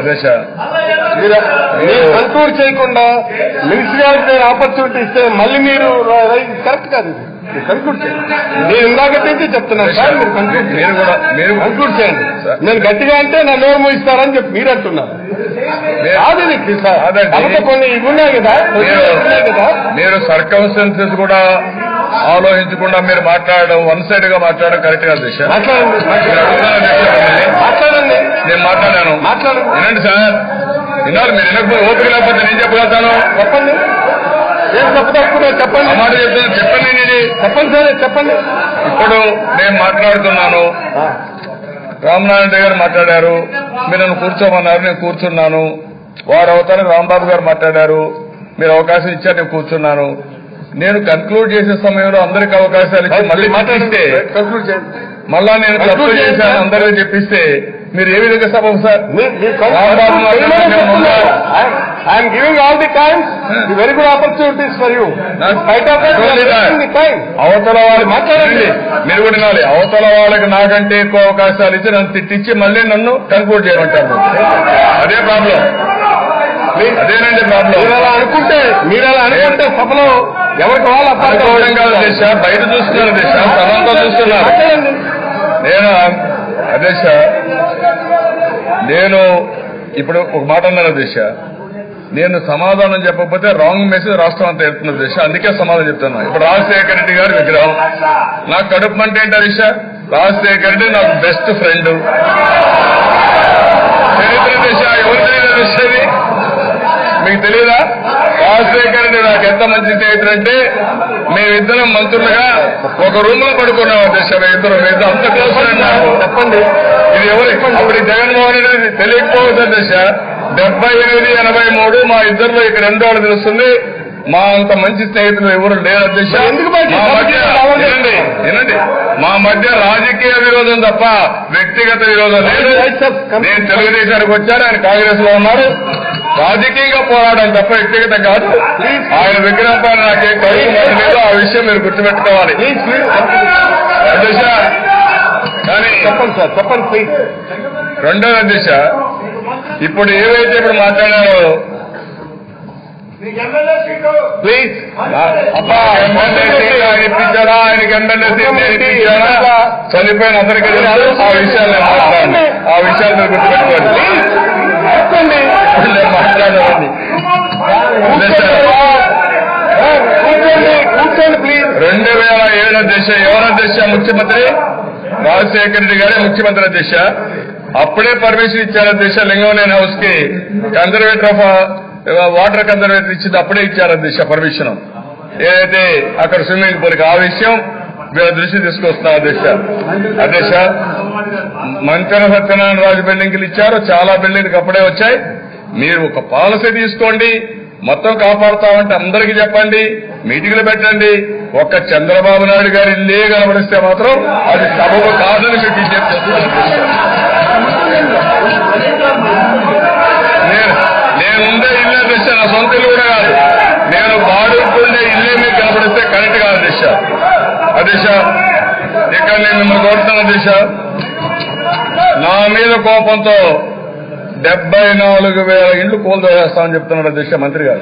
అదే సార్ మీరు మీరు కంట్రోల్ చేయకుండా మినిస్టర్ గారికి నేను ఆపర్చునిటీ ఇస్తే మళ్ళీ మీరు కరెక్ట్ కాదు ఇది. మీరు కంక్లూడ్ చేయండి నేను ఇందాక నుంచి చెప్తున్నాను సార్ మీరు కంక్లూడ్ మీరు కూడా మీరు కంక్లూడ్ చేయండి సార్. నేను గట్టిగా అంటే నా నోరు మూయిస్తారని చెప్పి మీరు అంటున్నారు మీరు- కాదు ఇది సార్ కాదండి. కాబట్టి కొన్ని ఇవి ఉన్నాయి కదా కొన్ని మీరు ఉన్నాయి కదా మీరు సర్కమ్స్టెన్సెస్ కూడా ఆలోచించకుండా మీరు మాట్లాడడం వన్ సైడ్ గా మాట్లాడడం కరెక్ట్ కాదు దిశ మాట్లాడండి మీరు అడుగుతున్న దిశ మిమ్మల్ని. మాట్లాడండి నేను మాట్లాడాను మాట్లాడండి వినండి సార్ విన్నారు మీరు వినకపోతే ఓపిక లేకపోతే నేను చెప్పగలుగుతాను చెప్పండి ఏం చెప్పదలుచుకున్నారు ఆ చెప్పండి మాట చెప్తాను చెప్పండి నేను ఇది చెప్పండి సార్ చెప్పండి ఇప్పుడు నేను మాట్లాడుతున్నాను రామనారాయణ గారు మాట్లాడారు మీరు నన్ను కూర్చోమన్నారు నేను కూర్చున్నాను వారు అవతారం రాంబాబు గారు మాట్లాడారు మీరు అవకాశం ఇచ్చారు నేను కూర్చున్నాను నేను కన్క్లూడ్ చేసే సమయంలో అందరికి అవకాశాలు ఇచ్చి మళ్ళీ మాట్లాడితే కంక్లూడ్ చేయండి మళ్ళా నేను తప్పు Conclude చేయండి చేశాను సార్. అందరికీ చెప్పిస్తే మీరు ఏ విధంగా సభం సార్ మీ- మీ రాంబాబు మాట్లాడిన మేము ఉన్నాం. I'm giving all the times the very good opportunities for you Not- fight of Not only that. The time అవతల వాళ్ళు మాట్లాడండి. మీరు కూడా వినాలి అవతల వాళ్ళకి నాకంటే ఎక్కువ అవకాశాలు ఇచ్చి నన్ను తిట్టించి మళ్ళీ నన్ను కన్క్లూడ్ చేయమంటారు అదే ప్రాబ్లం అదేనండి ప్రాబ్లం మీరు అలా అనుకుంటే మీరు అలా అనుకుంటే సభలో ఎవరికి వాళ్ళు అనుకోవడం కాదు దిశ బయట చూస్తున్నారు దిశ సభంతో చూస్తున్నారు మాట్లాడండి నేను అదే సార్ నేను ఇప్పుడు ఒక మాట అన్నాను దిశ నేను సమాధానం చెప్పకపోతే రాంగ్ మెసేజ్ రాష్ట్రం అంతా వెళ్తున్న దిశ అందుకే సమాధానం చెప్తున్నా ఇప్పుడు రాజశేఖర రెడ్డి గారి విగ్రహం నాకు కడుపు అంటే ఏంటో దిశ రాజశేఖర రెడ్డి నాకు బెస్ట్ ఫ్రెండ్ చరిత్ర దిశ ఎవరు తెలియదు దిశ ఇది మీకు తెలియదా రాజశేఖర రెడ్డి నాకు ఎంత మంచి స్నేహితుడు అంటే మేమిద్దరం మంత్రులుగా ఒక రూమ్ లో పడుకున్నాం దిశ ఇద్దరు మీద అంత క్లోజ్ ఫ్రెండ్ నాకు చెప్పండి ఇది ఎవరు అప్పుడు ఈ జగన్మోహన్ రెడ్డి తెలియకపోవచ్చు దిశ డెబ్బై ఎనిమిది ఎనభై మూడు మా ఇద్దరిలో ఇక్కడ రెండో వాళ్ళు తెలుస్తుంది మా అంత మంచి స్నేహితులు ఎవరు లేరు దిశ ఎందుకు బయట మా మధ్య రావాలి? వినండి వినండి మా మధ్య రాజకీయ విరోధం తప్ప వ్యక్తిగత విరోధం లేదు నేను తెలుగుదేశానికి వచ్చాను ఆయన కాంగ్రెస్ లో ఉన్నారు రాజకీయంగా పోరాడడం తప్ప వ్యక్తిగత కాదు ఆయన విగ్రహం పైన నాకేం కలుగు లేదు ఆ విషయం మీరు గుర్తుపెట్టుకోవాలి ప్లీజ్ ప్లీజ్ దిశ కానీ చెప్పండి సార్ చెప్పండి ప్లీజ్ రెండవ దిశ ఇప్పుడు ఏవైతే ఇప్పుడు మాట్లాడారో ప్లీజ్ అబ్బా ఎమ్మెల్యే సీట్ ఆయన ఇప్పించారా ఆయనకి ఎమ్మెల్యే సీట్ నేను ఇప్పించారా చనిపోయిన అందరికీ తెలుసు ఆ విషయాలు నేను మాట్లాడాను ఆ విషయాలు మీరు గుర్తుపెట్టుకోండి చెప్పండి నేను మాట్లాడాలని కూర్చోండి కూర్చోండి ప్లీజ్ రెండు వేల ఏడు దిశ ఎవరి దిశ ముఖ్యమంత్రి రాజశేఖర రెడ్డి గారే ముఖ్యమంత్రి దిశ అప్పుడే పర్మిషన్ ఇచ్చారు దిశ లింగంనేని హౌస్ కి కన్జర్వేటర్ ఆఫ్ వాటర్ కన్జర్వేటర్ ఇచ్చింది అప్పుడే ఇచ్చారు దిశ పర్మిషన్ ఏదైతే అక్కడ స్విమ్మింగ్ పూల్ ఆ విషయం వీళ్ళ దృష్టి తీసుకొస్తున్నారు దిశ అధ్యక్ష మంతెన సత్యనారాయణ రాజు బిల్డింగ్లు ఇచ్చారు చాలా బిల్డింగ్లు అప్పుడే వచ్చాయి మీరు ఒక పాలసీ తీసుకోండి మొత్తం కాపాడుతామంటే అందరికీ చెప్పండి మీటింగ్లు పెట్టండి ఒక్క చంద్రబాబు నాయుడు గారి ఇల్లే కనబడిస్తే మాత్రం అది సబబు కాదని మీకు విజ్ఞప్తి చేస్తున్నాను. నేను నేనుండే ఇల్లే దిశ నా సొంత ఇల్లు కూడా కాదు నేను బాడుకుండే ఇల్లే మీకు కనబడిస్తే కరెక్ట్ కాదు దిశ అదిశ ఇక్కడ నేను మిమ్మల్ని కోరుతున్న దిశ నా మీద కోపంతో డెబ్బై నాలుగు వేల ఇండ్లు కూల్దోసేస్తామని చెప్తున్నాడు అధ్యక్ష మంత్రి గారు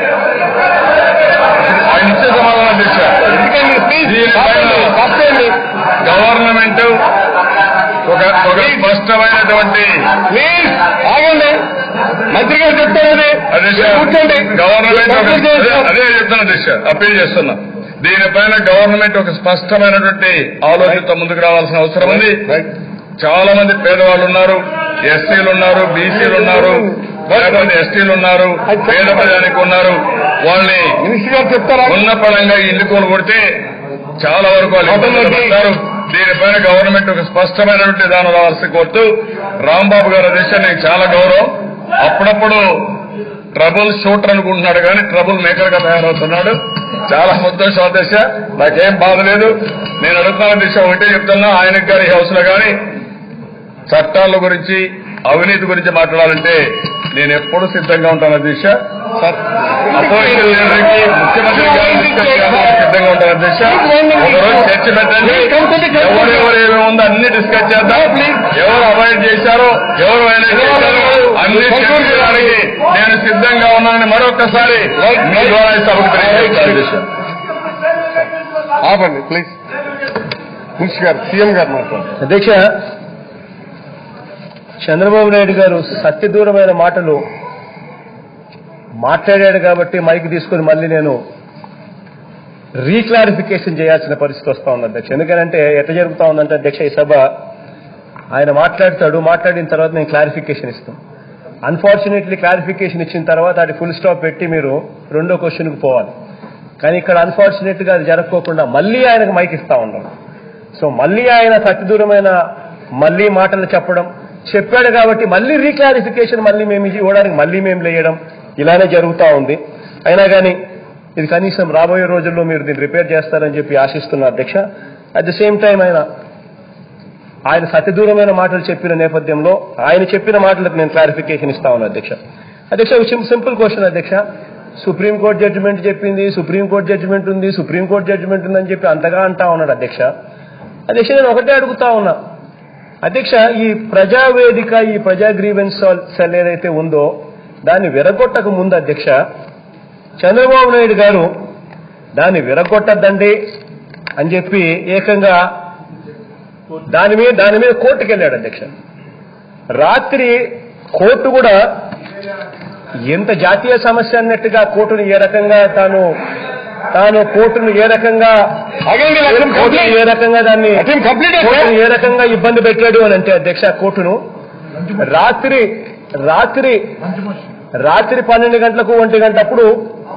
ఆయన ఇచ్చే సమాధానం అధ్యక్ష ఎందుకండి ప్లీజ్ దీనిపైన తప్పండి గవర్నమెంట్ ఒక ఒక స్పష్టమైనటువంటి ప్లీజ్ ఆగండి మంత్రి గారు చెప్తారని అధ్యక్ష కూర్చోండి గవర్నమెంట్ ఒక- కంప్లీట్ చేయండి. అదే- అదే చెప్తున్నా అధ్యక్ష అప్పీల్ చేస్తున్నా దీనిపైన గవర్నమెంట్ ఒక స్పష్టమైనటువంటి ఆలోచనతో ముందుకు రావాల్సిన అవసరం ఉంది రైట్ చాలా మంది పేదవాళ్ళు ఉన్నారు ఎస్సీలు ఉన్నారు బీసీలు ఉన్నారు కొంతమంది ఎస్టీలు ఉన్నారు పేద ప్రజానికి ఉన్నారు వాళ్ళని మినిస్టర్ గారు చెప్తారా ఉన్న పరంగా ఇల్లు కొనుగొడితే చాలా వరకు వాళ్ళు ఇబ్బందులు పడతారు దీనిపైన గవర్నమెంట్ ఒక స్పష్టమైనటువంటి విధానం రావాల్సి కోరుతూ రాంబాబు గారి దేశం నీకు చాలా గౌరవం అప్పుడప్పుడు ట్రబుల్ షూటర్ అనుకుంటున్నాడు కానీ ట్రబుల్ మేకర్ గా తయారవుతున్నాడు చాలా సంతోషం ఆ దిశ నాకేం బాధ లేదు నేను అడుగుతున్న దిశ ఒకటే చెప్తున్నా ఆయనకు గారి హౌస్ లో కానీ చట్టాల గురించి అవినీతి గురించి మాట్లాడాలంటే నేను ఎప్పుడు సిద్ధంగా ఉంటాను దిశ అపోజిషన్ లీడర్కి ముఖ్యమంత్రి గారిని డిస్కస్ చేయడానికి సిద్ధంగా ఉంటాను అధ్యక్ష ఒకరోజు చర్చ పెట్టండి ఎవరెవరు ఏమేమి ఉందో అన్ని డిస్కస్ చేద్దాం ఎవరు అవాయిడ్ చేశారో ఎవరు వైలేట్ చేశారో అన్ని అన్ని చర్చించడానికి నేను సిద్ధంగా ఉన్నానని మరొకసారి మీ ద్వారా ఈ సభకు తెలియజేస్తాను అధ్యక్ష. ఆపండి ప్లీజ్ మినిస్టర్ గారు సీఎం గారు మాట్లాడారు అధ్యక్ష చంద్రబాబు నాయుడు గారు సత్యదూరమైన మాటలు మాట్లాడాడు కాబట్టి మైక్ తీసుకుని మళ్ళీ నేను రీక్లారిఫికేషన్ చేయాల్సిన పరిస్థితి వస్తా ఉంది అధ్యక్ష ఎందుకంటే ఎట్లా జరుగుతా ఉందంటే అధ్యక్ష ఈ సభ ఆయన మాట్లాడతాడు మాట్లాడిన తర్వాత నేను క్లారిఫికేషన్ ఇస్తాను అన్ఫార్చునేట్లీ క్లారిఫికేషన్ ఇచ్చిన తర్వాత అది ఫుల్ స్టాప్ పెట్టి మీరు రెండో క్వశ్చన్కి పోవాలి కానీ ఇక్కడ అన్ఫార్చునేట్ గా అది జరగకోకుండా మళ్ళీ ఆయనకు మైక్ ఇస్తా ఉన్నాం సో మళ్ళీ ఆయన సత్యదూరమైన మళ్ళీ మాటలు చెప్పడం చెప్పాడు కాబట్టి మళ్ళీ రీక్లారిఫికేషన్ మళ్ళీ మేము ఇది ఇవ్వడానికి మళ్ళీ మేము లేయడం ఇలానే జరుగుతూ ఉంది అయినా కానీ ఇది కనీసం రాబోయే రోజుల్లో మీరు దీన్ని రిపేర్ చేస్తారని చెప్పి ఆశిస్తున్న అధ్యక్ష అట్ ద సేమ్ టైం ఆయన ఆయన సత్యదూరమైన మాటలు చెప్పిన నేపథ్యంలో ఆయన చెప్పిన మాటలకు నేను క్లారిఫికేషన్ ఇస్తా ఉన్నాను అధ్యక్ష అధ్యక్ష సింపుల్ క్వశ్చన్ అధ్యక్ష సుప్రీంకోర్టు జడ్జిమెంట్ చెప్పింది సుప్రీంకోర్టు జడ్జిమెంట్ ఉంది సుప్రీంకోర్టు జడ్జిమెంట్ ఉందని చెప్పి అంతగా అంటా ఉన్నాడు అధ్యక్ష అధ్యక్ష నేను ఒకటే అడుగుతా ఉన్నా అధ్యక్ష ఈ ప్రజావేదిక ఈ ప్రజా గ్రీవెన్స్ సెల్ ఏదైతే ఉందో దాన్ని విరగొట్టక ముందు అధ్యక్ష చంద్రబాబు నాయుడు గారు దాన్ని విరగొట్టద్దండి అని చెప్పి ఏకంగా దాని మీద దాని మీద కోర్టుకు వెళ్ళాడు అధ్యక్ష రాత్రి కోర్టు కూడా ఎంత జాతీయ సమస్య అన్నట్టుగా కోర్టును ఏ రకంగా తాను తాను కోర్టును ఏ రకంగా ఆగండి, let him కోర్టును complete. ఏ రకంగా దాన్ని Let him complete, sir. కోర్టును ఏ రకంగా ఇబ్బంది పెట్టాడు అని అంటే అధ్యక్ష కోర్టును రాత్రి రాత్రి రాత్రి పన్నెండు గంటలకు ఒంటి గంటప్పుడు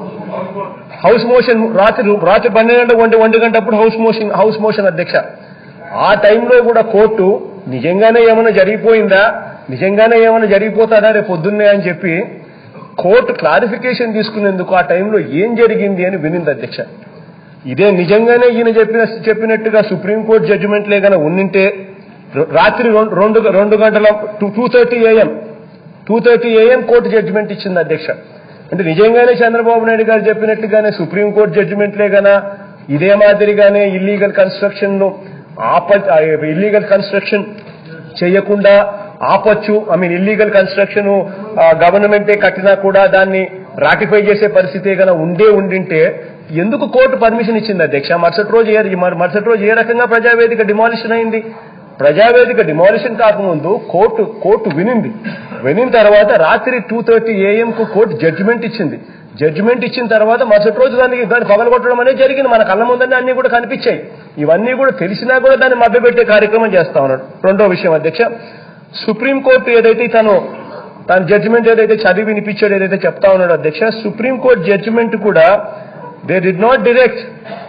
హౌస్ మోషన్ రాత్రి రాత్రి పన్నెండు గంటలకు ఒంటి ఒంటి గంటప్పుడు హౌస్ మోషన్ హౌస్ మోషన్ అధ్యక్ష ఆ టైంలో కూడా కోర్టు నిజంగానే ఏమైనా జరిగిపోయిందా నిజంగానే ఏమైనా జరిగిపోతాడా రేపు పొద్దున్నే అని చెప్పి కోర్టు క్లారిఫికేషన్ తీసుకునేందుకు ఆ టైంలో ఏం జరిగింది అని వినింది అధ్యక్ష ఇదే నిజంగానే ఈయన చెప్పిన చెప్పినట్టుగా సుప్రీంకోర్టు జడ్జిమెంట్లే గన ఉన్నింటే ర- రాత్రి రెండు రెండు రెండు గంటల two thirty AM two thirty AM court judgement ఇచ్చింది అధ్యక్ష అంటే నిజంగానే చంద్రబాబు నాయుడు గారు చెప్పినట్టుగానే సుప్రీంకోర్టు జడ్జిమెంట్లే గన ఇదే మాదిరిగానే ఇల్లీగల్ కన్స్ట్రక్షన్ ను ఆప ఇల్లీగల్ కన్స్ట్రక్షన్ చేయకుండా ఆపొచ్చు ఐ మీన్ ఇల్లీగల్ కన్స్ట్రక్షన్ గవర్నమెంటే కట్టినా కూడా దాన్ని రాటిఫై చేసే పరిస్థితి గన ఉండే ఉండింటే ఎందుకు కోర్టు పర్మిషన్ ఇచ్చింది అధ్యక్ష మరుసటి రోజు ఏ మరు- మరుసటి రోజు ఏ రకంగా ప్రజావేదిక డిమాలిషన్ అయింది ప్రజావేదిక డిమాలిషన్ కాకముందు కోర్టు కోర్టు వినింది వినిన తర్వాత రాత్రి టూ థర్టీ కు కోర్టు జడ్జిమెంట్ ఇచ్చింది జడ్జిమెంట్ ఇచ్చిన తర్వాత మరుసటి రోజు దానికి దాన్ని పగలగొట్టడం అనేది జరిగింది మన కళ్ళ ముందనే అన్ని కూడా కనిపించాయి ఇవన్నీ కూడా తెలిసినా కూడా దాన్ని మభ్యపెట్టే కార్యక్రమం చేస్తా ఉన్నాడు రెండో విషయం అధ్యక్ష సుప్రీంకోర్టు ఏదైతే తను తన జడ్జిమెంట్ ఏదైతే చదివి వినిపించాడు ఏదైతే చెప్తా ఉన్నాడు అధ్యక్ష సుప్రీంకోర్టు జడ్జిమెంట్ కూడా they did not direct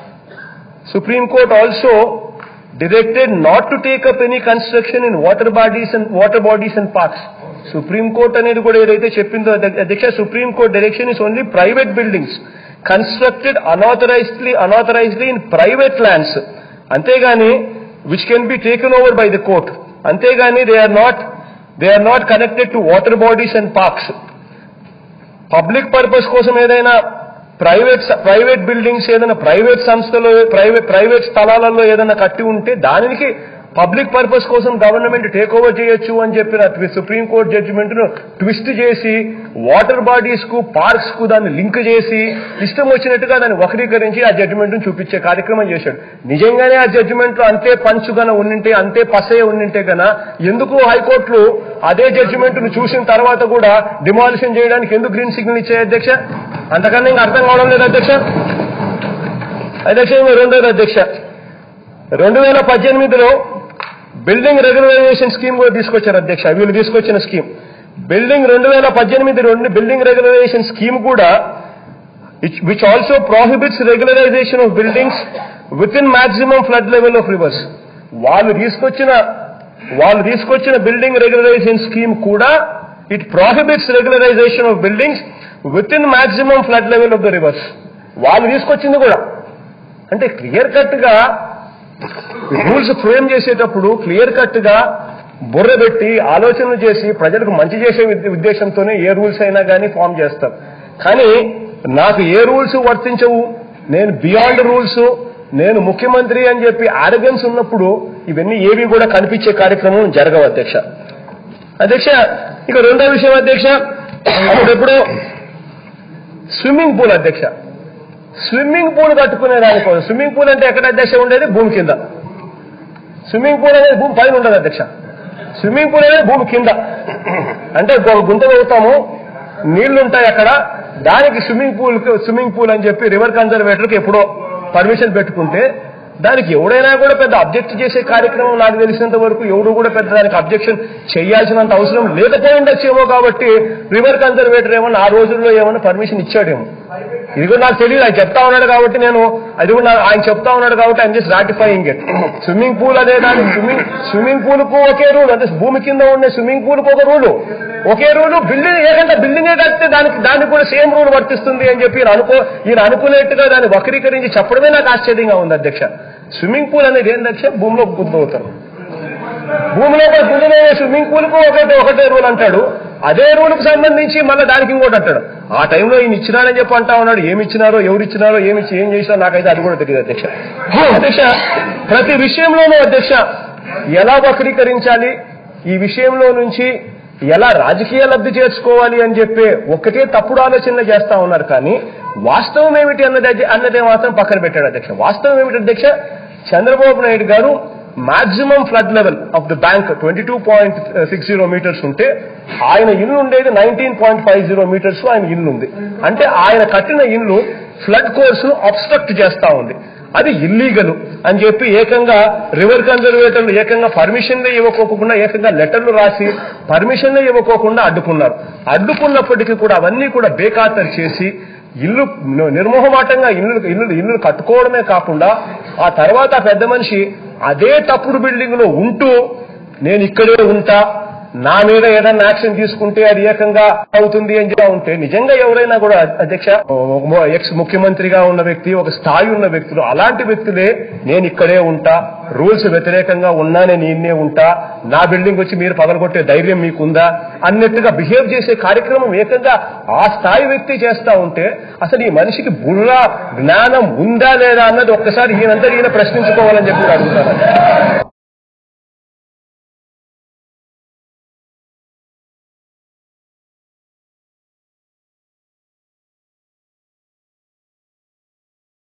Supreme Court also directed not to take up any construction in water bodies and water bodies and parks. Supreme court అనేది కూడా ఏదైతే చెప్పిందో అధ్య- అధ్యక్ష supreme court direction is only private buildings constructed unauthorisedly unauthorisedly in private lands అంతేగాని which can be taken over by the court అంతేగాని they are not they are not connected to water bodies and parks public purpose కోసం ఏదైనా private private buildings ఏదైనా private సంస్థలో private private స్థలాలలో ఏదైనా కట్టి ఉంటే దానికి పబ్లిక్ పర్పస్ కోసం గవర్నమెంట్ టేక్ ఓవర్ చేయొచ్చు అని చెప్పిన సుప్రీం కోర్ట్ జడ్జిమెంట్ ను ట్విస్ట్ చేసి వాటర్ బాడీస్ కు పార్క్స్ కు దాన్ని లింక్ చేసి ఇష్టం వచ్చినట్టుగా దాన్ని వక్రీకరించి ఆ జడ్జిమెంట్ ను చూపించే కార్యక్రమం చేశాడు నిజంగానే ఆ జడ్జిమెంట్ లో అంతే పంచు గన ఉండింటే అంతే పసే ఉండింటే గన ఎందుకు హైకోర్టులు అదే జడ్జిమెంట్ ను చూసిన తర్వాత కూడా డిమాలిషన్ చేయడానికి ఎందుకు గ్రీన్ సిగ్నల్ ఇచ్చాయి అధ్యక్ష అంతకన్నా ఇంకా అర్థం కావడం లేదు అధ్యక్ష అధ్యక్ష ఇంకా రెండోది అధ్యక్ష రెండు వేల పద్దెనిమిదిలో బిల్డింగ్ రెగ్యులరైజేషన్ స్కీమ్ కూడా తీసుకొచ్చారు అధ్యక్ష వీళ్ళు తీసుకొచ్చిన స్కీమ్ బిల్డింగ్ రెండు వేల పద్దెనిమిది రెండు బిల్డింగ్ రెగ్యులరైజేషన్ స్కీమ్ కూడా which also prohibits regularisation of buildings with in maximum flood level of rivers వాళ్ళు తీసుకొచ్చిన వాళ్ళు తీసుకొచ్చిన బిల్డింగ్ రెగ్యులరైజేషన్ స్కీమ్ కూడా it prohibits regularisation of buildings with in maximum flood level of the rivers వాళ్ళు తీసుకొచ్చింది కూడా అంటే క్లియర్ కట్ గా రూల్స్ ఫ్రేమ్ చేసేటప్పుడు క్లియర్ కట్ గా బుర్ర పెట్టి ఆలోచనలు చేసి ప్రజలకు మంచి చేసే ఉద్ద- ఉద్దేశంతోనే ఏ రూల్స్ అయినా కానీ ఫామ్ చేస్తాం కానీ నాకు ఏ రూల్స్ వర్తించవు నేను బియాండ్ రూల్స్ నేను ముఖ్యమంత్రి అని చెప్పి ఆరగన్స్ ఉన్నప్పుడు ఇవన్నీ ఏవి కూడా కనిపించే కార్యక్రమం జరగవు అధ్యక్ష అధ్యక్ష ఇక రెండో విషయం అధ్యక్ష అప్పుడెప్పుడు స్విమ్మింగ్ పూల్ అధ్యక్ష స్విమ్మింగ్ పూల్ కట్టుకునే దానికోసం స్విమ్మింగ్ పూల్ అంటే ఎక్కడ అధ్యక్ష ఉండేది భూమి కింద స్విమ్మింగ్ పూల్ అనేది భూమి పైన ఉండదు అధ్యక్ష స్విమ్మింగ్ పూల్ అనేది భూమి కింద అంటే ఒక గుంత తవ్వుతాము నీళ్లు ఉంటాయి అక్కడ దానికి స్విమ్మింగ్ పూల్ స్విమ్మింగ్ పూల్ అని చెప్పి రివర్ కన్జర్వేటర్కి ఎప్పుడో పర్మిషన్ పెట్టుకుంటే దానికి ఎవడైనా కూడా పెద్ద అబ్జెక్ట్ చేసే కార్యక్రమం నాకు తెలిసినంత వరకు ఎవడు కూడా పెద్ద దానికి అబ్జెక్షన్ చేయాల్సినంత అవసరం లేకపోయిండొచ్చేమో కాబట్టి రివర్ కన్జర్వేటర్ ఏమన్నా ఆ రోజుల్లో ఏమన్నా పర్మిషన్ ఇచ్చాడేమో ఇది కూడా నాకు తెలియదు ఆయన చెప్తా ఉన్నాడు కాబట్టి నేను అది కూడా నా- ఆయన చెప్తా ఉన్నాడు కాబట్టి ఆయన just ratifying it swimming pool అనే దాని స్విమ్మింగ్ స్విమ్మింగ్ పూల్ కు ఒకే రూల్ అంటే భూమి కింద ఉండే స్విమ్మింగ్ పూల్ కు ఒక రూలు ఒకే రూలు బిల్డింగ్ ఏకంటే బిల్డింగే కడితే దానికి దానికి కూడా సేమ్ రూల్ వర్తిస్తుంది అని చెప్పి ఈయన అనుకో ఈయన అనుకునేట్టుగా దాన్ని వక్రీకరించి చెప్పడమే నాకు ఆశ్చర్యంగా ఉంది అధ్యక్ష స్విమ్మింగ్ పూల్ అనేది ఏం అధ్యక్ష భూమిలో గుద్దవుతారు భూమిలో కూడా గుండెలో స్విమ్మింగ్ పూల్ కు ఒకటే ఒకటే రూల్ అంటాడు అదే రూల్ కు సంబంధించి మళ్ళీ దానికి ఇంకోటి అంటాడు ఆ టైంలో ఈయన ఇచ్చినారని చెప్పి అంటా ఉన్నాడు ఏమి ఇచ్చినారో ఎవరు ఇచ్చినారో ఏమి ఇచ్చి ఏం చేసినారో నాకైతే అది కూడా తెలియదు అధ్యక్ష అధ్యక్ష ప్రతి విషయంలోనూ అధ్యక్ష ఎలా వక్రీకరించాలి ఈ విషయంలో నుంచి ఎలా రాజకీయ లబ్ధి చేర్చుకోవాలి అని చెప్పి ఒక్కటే తప్పుడు ఆలోచన చేస్తా ఉన్నారు కానీ వాస్తవం ఏమిటి అన్నది అన్నదే మాత్రం పక్కన పెట్టాడు అధ్యక్ష వాస్తవం ఏమిటి అధ్యక్ష Chandrababu Naidu garu maximum flood level of the bank twenty two point six zero metres ఉంటే ఆయన ఇల్లు ఉండేది nineteen point five zero metres ఆయన ఇల్లు ఉంది అంటే ఆయన కట్టిన ఇల్లు ఫ్లడ్ కోర్స్ ను అబ్స్ట్రక్ట్ చేస్తా ఉంది అది ఇల్లీగల్ అని చెప్పి ఏకంగా రివర్ కన్జర్వేటర్లు ఏకంగా పర్మిషన్లే ఇవ్వకోకుండా ఏకంగా లెటర్లు రాసి పర్మిషన్లే ఇవ్వకోకుండా అడ్డుకున్నారు అడ్డుకున్నప్పటికీ కూడా అవన్నీ కూడా బేఖాతరు చేసి ఇల్లు ని- నిర్మోహమాటంగా ఇల్లు ఇల్లు ఇల్లు కట్టుకోవడమే కాకుండా ఆ తర్వాత ఆ పెద్ద మనిషి అదే తప్పుడు బిల్డింగ్ లో ఉంటూ నేను ఇక్కడే ఉంటా నా మీద ఏదైనా యాక్షన్ తీసుకుంటే అది ఏకంగా అవుతుంది అని చెప్పి ఉంటే నిజంగా ఎవరైనా కూడా అధ్యక్ష ఎక్స్ ముఖ్యమంత్రిగా ఉన్న వ్యక్తి ఒక స్థాయి ఉన్న వ్యక్తులు అలాంటి వ్యక్తులే నేను ఇక్కడే ఉంటా రూల్స్ వ్యతిరేకంగా ఉన్నా నేను ఈయన్నే ఉంటా నా బిల్డింగ్ వచ్చి మీరు పగలగొట్టే ధైర్యం మీకుందా అన్నట్టుగా బిహేవ్ చేసే కార్యక్రమం ఏకంగా ఆ స్థాయి వ్యక్తి చేస్తా ఉంటే అసలు ఈ మనిషికి బుర్ర జ్ఞానం ఉందా లేదా అన్నది ఒక్కసారి ఈయనంతా ఈయన ప్రశ్నించుకోవాలని చెప్పి నేను అడుగుతాను